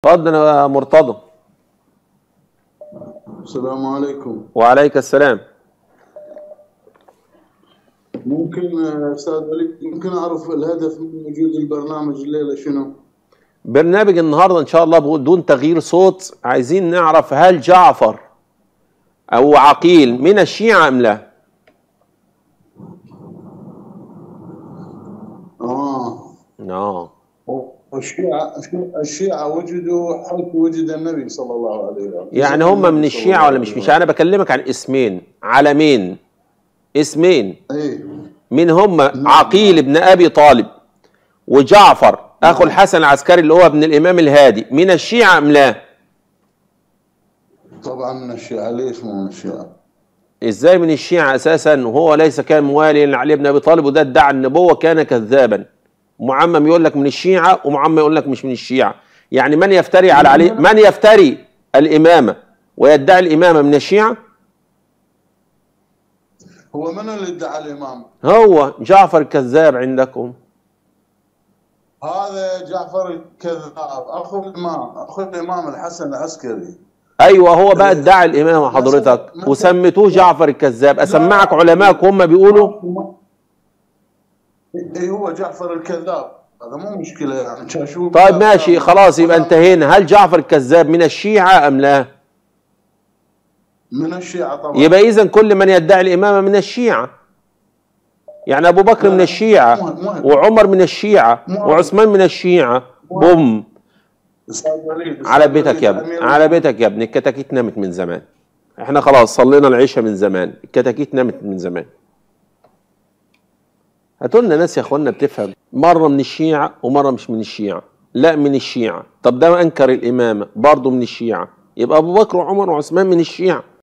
اتفضل يا مرتضى السلام عليكم وعليك السلام ممكن آه، استاذ وليد ممكن اعرف الهدف من وجود البرنامج الليله شنو؟ برنامج النهارده ان شاء الله بدون تغيير صوت عايزين نعرف هل جعفر او عقيل من الشيعة ام لا اه اه الشيعة الشيعة وجدوا حيث وجد النبي صلى الله عليه وسلم يعني هم من الشيعة ولا مش من الشيعة انا بكلمك عن اسمين علمين اسمين ايه من هم عقيل ابن ابي طالب وجعفر اخو الحسن العسكري اللي هو ابن الامام الهادي من الشيعة ام لا طبعا من الشيعة ليش مو من الشيعة؟ ازاي من الشيعة اساسا وهو ليس كان موالي لعلي بن ابي طالب وده ادعى النبوة كان كذابا معمم يقول لك من الشيعة ومعمم يقول لك مش من الشيعة يعني من يفتري على علي من يفتري الامامة ويدعي الامامة من الشيعة هو من اللي ادعى الامام؟ هو جعفر الكذاب عندكم هذا جعفر الكذاب اخو الامام اخو الامام الحسن العسكري ايوه هو بقى ادعى الامامة حضرتك وسميتوه جعفر الكذاب اسمعك علمائك هم بيقولوا اي هو جعفر الكذاب هذا مو مشكله يعني شاشوب طيب ماشي خلاص يبقى انتهينا هل جعفر الكذاب من الشيعة ام لا من الشيعة طبعا يبقى اذا كل من يدعي الامامة من الشيعة يعني ابو بكر من الشيعة مهم- مهم. وعمر من الشيعة مهم. وعثمان من الشيعة بوم أستاذ وليد، على أستاذ بيتك وليد، يا ابني أمير على بيتك يا ابني الكتاكيت نامت من زمان احنا خلاص صلينا العشاء من زمان الكتاكيت نامت من زمان هاتوا لنا ناس يا اخوانا بتفهم مره من الشيعه ومره مش من الشيعه لا من الشيعه طب ده انكر الامامه برضه من الشيعه يبقى ابو بكر وعمر وعثمان من الشيعه